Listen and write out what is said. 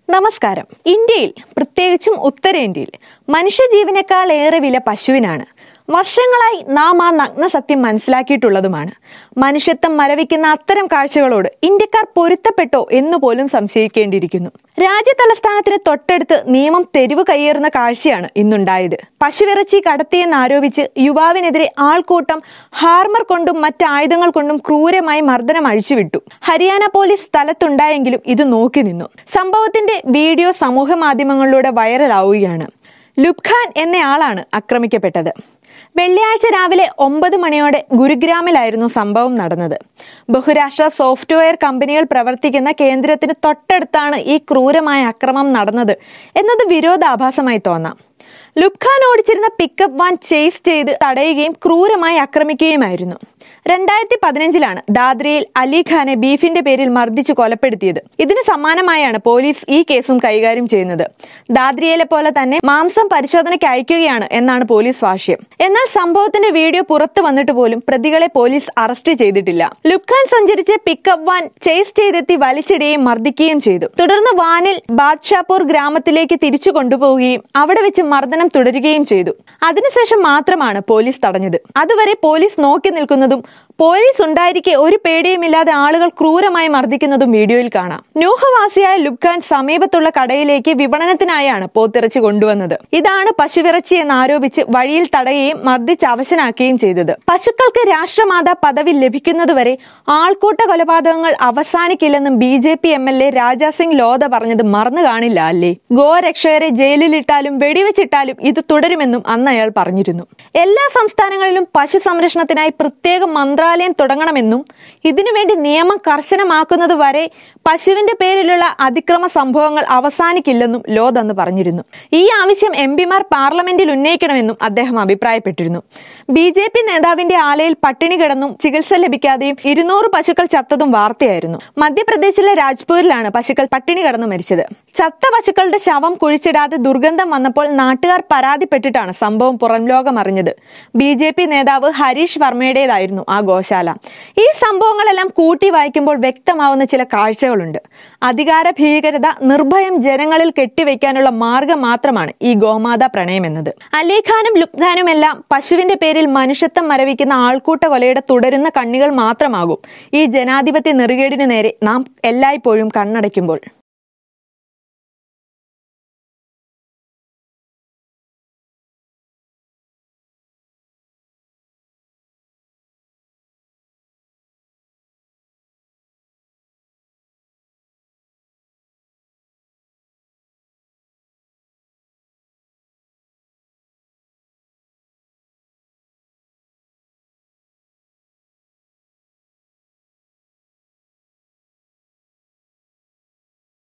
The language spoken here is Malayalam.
നമസ്കാരം ഇന്ത്യയിൽ പ്രത്യേകിച്ചും ഉത്തരേന്ത്യയിൽ മനുഷ്യജീവനേക്കാൾ ഏറെ വില പശുവിനാണ് വർഷങ്ങളായി നാം ആ നഗ്ന സത്യം മനസ്സിലാക്കിയിട്ടുള്ളതുമാണ് മനുഷ്യത്വം മരവിക്കുന്ന അത്തരം കാഴ്ചകളോട് ഇന്ത്യക്കാർ പൊരുത്തപ്പെട്ടോ എന്ന് പോലും സംശയിക്കേണ്ടിയിരിക്കുന്നു രാജ്യ തലസ്ഥാനത്തിന് തൊട്ടടുത്ത് നിയമം തെരുവ് കയ്യേറുന്ന കാഴ്ചയാണ് ഇന്നുണ്ടായത് പശുവിറച്ചി കടത്തിയെന്നാരോപിച്ച് യുവാവിനെതിരെ ആൾക്കൂട്ടം ഹാർമർ കൊണ്ടും മറ്റ് ആയുധങ്ങൾ കൊണ്ടും ക്രൂരമായി മർദ്ദനം അഴിച്ചുവിട്ടു ഹരിയാന പോലീസ് സ്ഥലത്തുണ്ടായെങ്കിലും ഇത് നോക്കി നിന്നു സംഭവത്തിന്റെ വീഡിയോ സമൂഹ മാധ്യമങ്ങളിലൂടെ വൈറലാവുകയാണ് ലുബ്ഖാൻ എന്നയാളാണ് ആക്രമിക്കപ്പെട്ടത് വെള്ളിയാഴ്ച രാവിലെ ഒമ്പത് മണിയോടെ ഗുരുഗ്രാമിലായിരുന്നു സംഭവം നടന്നത് ബഹുരാഷ്ട്ര സോഫ്റ്റ്വെയർ കമ്പനികൾ പ്രവർത്തിക്കുന്ന കേന്ദ്രത്തിന് തൊട്ടടുത്താണ് ഈ ക്രൂരമായ അക്രമം നടന്നത് എന്നത് വിരോധാഭാസമായി തോന്നാം ലുബ്ഖാൻ ഓടിച്ചിരുന്ന പിക്കപ്പ് വാൻ ചേസ് ചെയ്ത് തടയുകയും ക്രൂരമായി ആക്രമിക്കുകയുമായിരുന്നു രണ്ടായിരത്തി പതിനഞ്ചിലാണ് ദാദ്രയിൽ അലി ഖാനെ ബീഫിന്റെ പേരിൽ മർദ്ദിച്ച് കൊലപ്പെടുത്തിയത് ഇതിന് സമാനമായാണ് പോലീസ് ഈ കേസും കൈകാര്യം ചെയ്യുന്നത് ദാദ്രിയയിലെ പോലെ തന്നെ മാംസം പരിശോധനയ്ക്ക് അയക്കുകയാണ് എന്നാണ് പോലീസ് ഭാഷ്യം എന്നാൽ സംഭവത്തിന്റെ വീഡിയോ പുറത്തു വന്നിട്ട് പോലും പ്രതികളെ പോലീസ് അറസ്റ്റ് ചെയ്തിട്ടില്ല ലുബ്ഖാൻ സഞ്ചരിച്ച് പിക്കപ്പ് വാൻ ചേസ് ചെയ്തെത്തി വലിച്ചിടുകയും മർദ്ദിക്കുകയും ചെയ്തു തുടർന്ന് വാനിൽ ബാദ്ഷാപൂർ ഗ്രാമത്തിലേക്ക് തിരിച്ചു കൊണ്ടുപോവുകയും അവിടെ വെച്ച് മർദ്ദനം തുടരുകയും ചെയ്തു അതിനുശേഷം മാത്രമാണ് പോലീസ് തടഞ്ഞത് അതുവരെ പോലീസ് നോക്കി നിൽക്കുന്നതും പോലീസ് ഉണ്ടായിരിക്കെ ഒരു പേടിയുമില്ലാതെ ആളുകൾ ക്രൂരമായി മർദ്ദിക്കുന്നതും വീഡിയോയിൽ കാണാം ന്യൂഹവാസിയായ ലുബ്ഖാൻ സമീപത്തുള്ള കടയിലേക്ക് വിപണനത്തിനായാണ് പോത്തിറച്ചി കൊണ്ടുവന്നത് ഇതാണ് പശുവിറച്ചി എന്നാരോപിച്ച് വഴിയിൽ തടയുകയും മർദ്ദിച്ച് അവശനാക്കുകയും ചെയ്തത് പശുക്കൾക്ക് രാഷ്ട്രമാതാ പദവി ലഭിക്കുന്നതുവരെ ആൾക്കൂട്ട കൊലപാതകങ്ങൾ അവസാനിക്കില്ലെന്നും B J P M L A Raja Singh Lodha പറഞ്ഞത് മറന്നു കാണില്ല അല്ലേ ഗോരക്ഷകരെ ജയിലിലിട്ടാലും വെടിവെച്ചിട്ടാലും ഇത് തുടരുമെന്നും അന്ന് അയാൾ പറഞ്ഞിരുന്നു എല്ലാ സംസ്ഥാനങ്ങളിലും പശു സംരക്ഷണത്തിനായി പ്രത്യേക മന്ത്രാലയം തുടങ്ങണമെന്നും ഇതിനുവേണ്ടി നിയമം കർശനമാക്കുന്നത് വരെ പശുവിന്റെ പേരിലുള്ള അതിക്രമ സംഭവങ്ങൾ അവസാനിക്കില്ലെന്നും ലോധ് അന്ന് പറഞ്ഞിരുന്നു ഈ ആവശ്യം എം പിമാർ പാർലമെന്റിൽ ഉന്നയിക്കണമെന്നും അദ്ദേഹം അഭിപ്രായപ്പെട്ടിരുന്നു ബി ജെ പി നേതാവിന്റെ ആലയിൽ പട്ടിണി കിടന്നും ചികിത്സ ലഭിക്കാതെയും ഇരുന്നൂറ് പശുക്കൾ ചത്തതും വാർത്തയായിരുന്നു മധ്യപ്രദേശിലെ രാജ്പൂരിലാണ് പശുക്കൾ പട്ടിണി കിടന്നു മരിച്ചത് ചത്ത പശുക്കളുടെ ശവം കുഴിച്ചിടാതെ ദുർഗന്ധം വന്നപ്പോൾ നാട്ടുകാർ പരാതിപ്പെട്ടിട്ടാണ് സംഭവം പുറം ലോകം അറിഞ്ഞത് ബി ജെ പി നേതാവ് ഹരീഷ് വർമ്മയുടേതായിരുന്നു ആ ഗോശാല ഈ സംഭവങ്ങളെല്ലാം കൂട്ടി വായിക്കുമ്പോൾ വ്യക്തമാവുന്ന ചില കാഴ്ചകളുണ്ട് അധികാര ഭീകരത നിർഭയം ജനങ്ങളിൽ കെട്ടിവെക്കാനുള്ള മാർഗം മാത്രമാണ് ഈ ഗോമാത പ്രണയം എന്നത് അലിഖാനും ലുബ്ഖാനും എല്ലാം പശുവിന്റെ പേരിൽ മനുഷ്യത്വം മരവിക്കുന്ന ആൾക്കൂട്ട കൊലയുടെ തുടരുന്ന കണ്ണികൾ മാത്രമാകും ഈ ജനാധിപത്യ നെറുകേടിനു നേരെ നാം എല്ലായ്പ്പോഴും കണ്ണടയ്ക്കുമ്പോൾ